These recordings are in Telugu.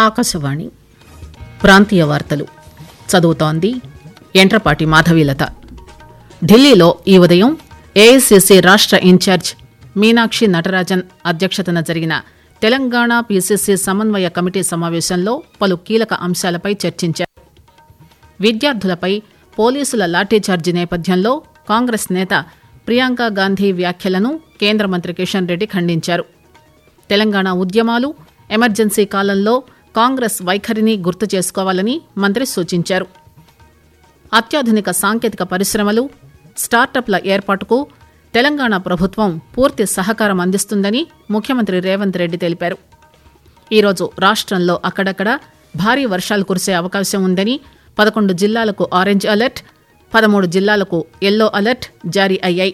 ఆకాశవాణి ప్రాంతీయ వార్తలు చదువుతోంది ఎంట్రపాటి మాధవీలత ఢిల్లీలో ఈ ఉదయం ఏఐసిసి రాష్ట ఇన్ఛార్జ్ మీనాక్షి నటరాజన్ అధ్యక్షతన జరిగిన తెలంగాణ పీసీసీ సమన్వయ కమిటీ సమావేశంలో పలు కీలక అంశాలపై చర్చించారు విద్యార్థులపై పోలీసుల లాఠీచార్జి నేపథ్యంలో కాంగ్రెస్ నేత ప్రియాంక గాంధీ వ్యాఖ్యలను కేంద్ర మంత్రి కిషన్ రెడ్డి ఖండించారు తెలంగాణ ఉద్యమాలు ఎమర్జెన్సీ కాలంలో కాంగ్రెస్ వైఖరిని గుర్తు చేసుకోవాలని మంత్రి సూచించారు అత్యాధునిక సాంకేతిక పరిశ్రమలు స్టార్టప్ల ఏర్పాటుకు తెలంగాణ ప్రభుత్వం పూర్తి సహకారం అందిస్తుందని ముఖ్యమంత్రి రేవంత్ రెడ్డి తెలిపారు ఈరోజు రాష్టంలో అక్కడక్కడ భారీ వర్షాలు కురిసే అవకాశం ఉందని పదకొండు జిల్లాలకు ఆరెంజ్ అలర్ట్ పదమూడు జిల్లాలకు ఎల్లో అలర్ట్ జారీ అయ్యాయి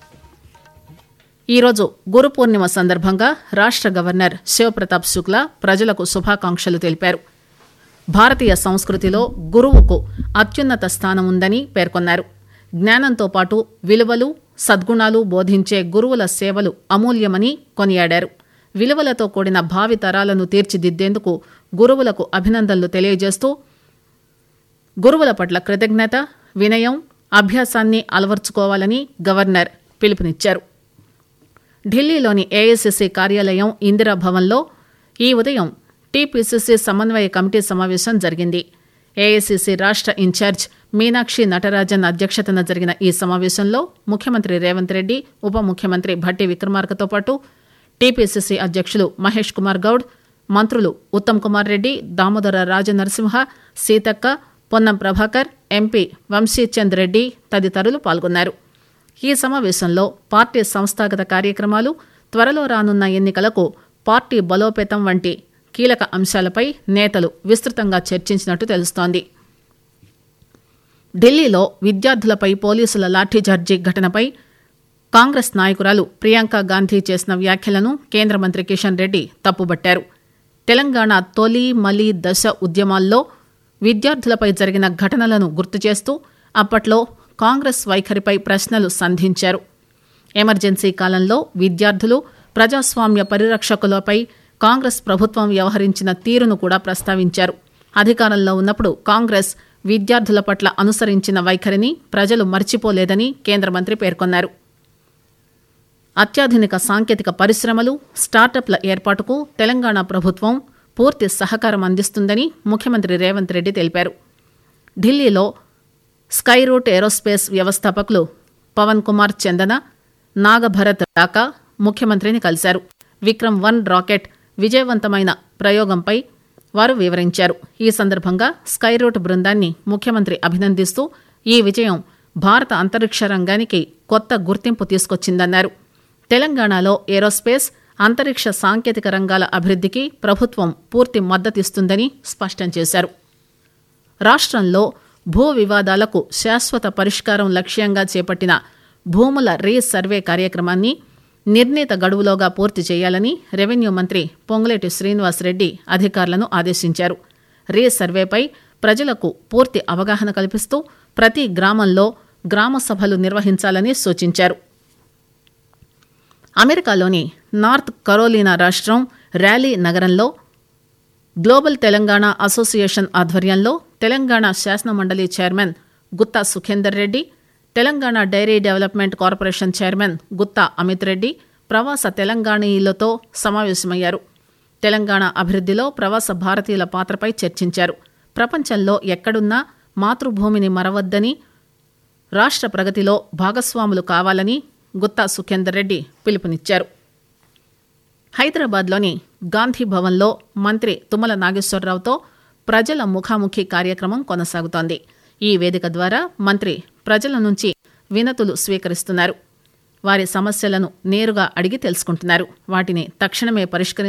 ఈరోజు గురు పూర్ణిమ సందర్భంగా రాష్ట గవర్నర్ శివప్రతాప్ శుక్లా ప్రజలకు శుభాకాంక్షలు తెలిపారు భారతీయ సంస్కృతిలో గురువుకు అత్యున్నత స్థానం ఉందని పేర్కొన్నారు జ్ఞానంతో పాటు విలువలు సద్గుణాలు బోధించే గురువుల సేవలు అమూల్యమని కొనియాడారు విలువలతో కూడిన భావి తరాలను తీర్చిదిద్దేందుకు గురువులకు అభినందనలు తెలియజేస్తూ గురువుల పట్ల కృతజ్ఞత వినయం అభ్యాసాన్ని అలవర్చుకోవాలని గవర్నర్ పిలుపునిచ్చారు ఢిల్లీలోని ఏఐసిసి కార్యాలయం ఇందిరాభవన్లో ఈ ఉదయం టీపీసీసీ సమన్వయ కమిటీ సమావేశం జరిగింది ఏఐసిసి రాష్ట ఇన్ఛార్జ్ మీనాక్షి నటరాజన్ అధ్యక్షతన జరిగిన ఈ సమావేశంలో ముఖ్యమంత్రి రేవంత్ రెడ్డి ఉప ముఖ్యమంత్రి భట్టి విక్రమార్కతో పాటు టీపీసీసీ అధ్యక్షులు మహేష్ కుమార్ గౌడ్ మంత్రులు ఉత్తమ్ కుమార్ రెడ్డి దామోదర రాజనరసింహ సీతక్క పొన్నం ప్రభాకర్ ఎంపీ వంశీచంద్ రెడ్డి తదితరులు పాల్గొన్నారు ఈ సమావేశంలో పార్టీ సంస్థాగత కార్యక్రమాలు త్వరలో రానున్న ఎన్నికలకు పార్టీ బలోపేతం వంటి కీలక అంశాలపై నేతలు విస్తృతంగా చర్చించినట్టు తెలుస్తోంది ఢిల్లీలో విద్యార్థులపై పోలీసుల లాఠీచార్జీ ఘటనపై కాంగ్రెస్ నాయకురాలు ప్రియాంక గాంధీ చేసిన వ్యాఖ్యలను కేంద్ర మంత్రి కిషన్ రెడ్డి తప్పుబట్టారు తెలంగాణ తొలి మలి దశ ఉద్యమాల్లో విద్యార్థులపై జరిగిన ఘటనలను గుర్తు చేస్తూ అప్పట్లో కాంగ్రెస్ వైఖరిపై ప్రశ్నలు సంధించారు ఎమర్జెన్సీ కాలంలో విద్యార్థులు ప్రజాస్వామ్య పరిరక్షకులపై కాంగ్రెస్ ప్రభుత్వం వ్యవహరించిన తీరును కూడా ప్రస్తావించారు అధికారంలో ఉన్నప్పుడు కాంగ్రెస్ విద్యార్థుల పట్ల అనుసరించిన వైఖరిని ప్రజలు మర్చిపోలేదని కేంద్ర మంత్రి పేర్కొన్నారు అత్యాధునిక సాంకేతిక పరిశ్రమలు స్టార్టప్ల ఏర్పాటుకు తెలంగాణ ప్రభుత్వం పూర్తి సహకారం అందిస్తుందని ముఖ్యమంత్రి రేవంత్ రెడ్డి తెలిపారు ఢిల్లీలో స్కై రూట్ ఏరోస్పేస్ వ్యవస్థాపకులు పవన్ కుమార్ చందన నాగభరత్ డాకా ముఖ్యమంత్రిని కలిశారు విక్రమ్ వన్ రాకెట్ విజయవంతమైన ప్రయోగంపై వారు వివరించారు ఈ సందర్భంగా స్కై రూట్ బృందాన్ని ముఖ్యమంత్రి అభినందిస్తూ ఈ విజయం భారత అంతరిక్ష రంగానికి కొత్త గుర్తింపు తీసుకొచ్చిందన్నారు తెలంగాణలో ఏరోస్పేస్ అంతరిక్ష సాంకేతిక రంగాల అభివృద్ధికి ప్రభుత్వం పూర్తి మద్దతిస్తుందని స్పష్టం చేశారు రాష్ట్రంలో భూ వివాదాలకు శాశ్వత పరిష్కారం లక్ష్యంగా చేపట్టిన భూముల రీ సర్వే కార్యక్రమాన్ని నిర్ణీత గడువులోగా పూర్తి చేయాలని రెవెన్యూ మంత్రి పొంగులేటి శ్రీనివాసరెడ్డి అధికారులను ఆదేశించారు రీ సర్వేపై ప్రజలకు పూర్తి అవగాహన కల్పిస్తూ ప్రతి గ్రామంలో గ్రామ సభలు నిర్వహించాలని సూచించారు అమెరికాలోని నార్త్ కరోలినా రాష్ట్రం ర్యాలీ నగరంలో గ్లోబల్ తెలంగాణ అసోసియేషన్ ఆధ్వర్యంలో తెలంగాణ శాసనమండలి chairman Gutta Sukender Reddy Telangana dairy development corporation chairman Gutta Amit Reddy ప్రవాస తెలంగాణీయులతో సమావేశమయ్యారు తెలంగాణ అభివృద్ధిలో ప్రవాస భారతీయుల పాత్రపై చర్చించారు ప్రపంచంలో ఎక్కడున్నా మాతృభూమిని మరవద్దని రాష్ట్ర ప్రగతిలో భాగస్వాములు కావాలని గుత్తా సుఖేందర్ రెడ్డి పిలుపునిచ్చారు హైదరాబాద్లోని గాంధీ భవన్లో మంత్రి తుమ్మల నాగేశ్వరరావుతో ప్రజల ముఖాముఖి కార్యక్రమం కొనసాగుతోంది ఈ వేదిక ద్వారా మంత్రి ప్రజల నుంచి వినతులు స్వీకరిస్తున్నారు వారి సమస్యలను నేరుగా అడిగి తెలుసుకుంటున్నారు వాటిని తక్షణమే పరిష్కరి